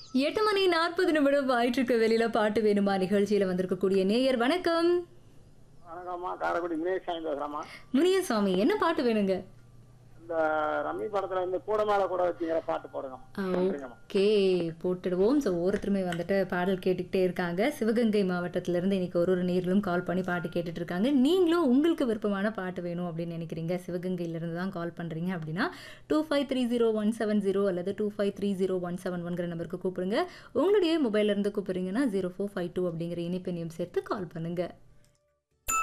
எட்டு மணி நாற்பது நிமிடம் ஆயிட்டிருக்க வெளியில பாட்டு வேணுமா நிகழ்ச்சியில வந்திருக்கக்கூடிய நேயர் வணக்கம் வணக்கம்மா காரைக்குடி முனேஷ் சாமி பேசுறேம்மா முனியசாமி என்ன பாட்டு வேணுங்க இந்த ரம்மி படத்துல இந்த கூட மேல கூட வச்சுங்கிற பாட்டு போடுங்கம்மா நன்றிங்கம்மா ஓகே போட்டுடுவோம் ஸோ ஒவ்வொருத்தருமே வந்துட்டு பாடல் கேட்டுக்கிட்டே இருக்காங்க சிவகங்கை மாவட்டத்திலேருந்து இன்னைக்கு ஒரு ஒரு நேர்களும் கால் பண்ணி பாட்டு கேட்டுட்டு இருக்காங்க நீங்களும் உங்களுக்கு விருப்பமான பாட்டு வேணும் அப்படின்னு நினைக்கிறீங்க சிவகங்கையிலேருந்து தான் கால் பண்ணுறீங்க அப்படின்னா two five three zero one seven zero அல்லது two five three zero one seven ஒன்கிற நம்பருக்கு கூப்பிடுங்க உங்களுடைய மொபைல்ல இருந்து கூப்பிடுறீங்கன்னா ஜீரோ ஃபோர் ஃபைவ் டூ அப்படிங்கிற இனிப்பெண்ணையும் சேர்த்து கால் பண்ணுங்க